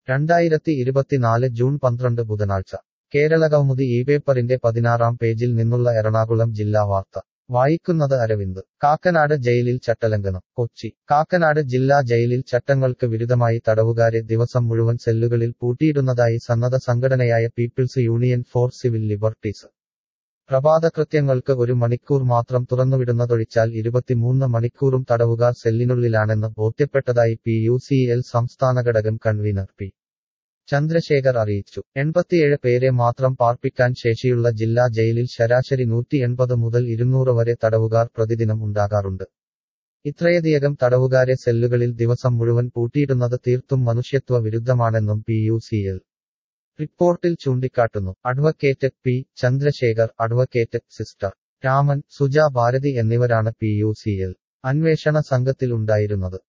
രണ്ടായിരത്തി ഇരുപത്തിനാല് ജൂൺ പന്ത്രണ്ട് ബുധനാഴ്ച കേരളകൗമുദി ഈ പേപ്പറിന്റെ പതിനാറാം പേജിൽ നിന്നുള്ള എറണാകുളം ജില്ലാ വാർത്ത വായിക്കുന്നത് അരവിന്ദ് കാക്കനാട് ജയിലിൽ ചട്ടലംഘനം കൊച്ചി കാക്കനാട് ജില്ലാ ജയിലിൽ ചട്ടങ്ങൾക്ക് വിരുദ്ധമായി തടവുകാരെ ദിവസം മുഴുവൻ സെല്ലുകളിൽ പൂട്ടിയിടുന്നതായി സന്നദ്ധ സംഘടനയായ people's union for civil liberties പ്രഭാതകൃത്യങ്ങൾക്ക് ഒരു മണിക്കൂർ മാത്രം തുറന്നുവിടുന്നതൊഴിച്ചാൽ ഇരുപത്തിമൂന്ന് മണിക്കൂറും തടവുകാർ സെല്ലിനുള്ളിലാണെന്ന് ബോധ്യപ്പെട്ടതായി പി യു സി എൽ സംസ്ഥാന ഘടകം കൺവീനർ പി ചന്ദ്രശേഖർ അറിയിച്ചു എൺപത്തിയേഴ് പേരെ മാത്രം പാർപ്പിക്കാൻ ശേഷിയുള്ള ജില്ലാ ജയിലിൽ ശരാശരി നൂറ്റി എൺപത് മുതൽ ഇരുന്നൂറ് വരെ തടവുകാർ പ്രതിദിനം ഉണ്ടാകാറുണ്ട് ഇത്രയധികം തടവുകാരെ സെല്ലുകളിൽ ദിവസം മുഴുവൻ പൂട്ടിയിടുന്നത് തീർത്തും മനുഷ്യത്വ വിരുദ്ധമാണെന്നും പി യു സി എൽ റിപ്പോർട്ടിൽ ചൂണ്ടിക്കാട്ടുന്നു advocate P Chandrasekhar advocate sister Raman Suja Bharathi എന്നിവരാണ് പി യു സി എൽ അന്വേഷണ സംഘത്തിൽ ഉണ്ടായിരുന്നത്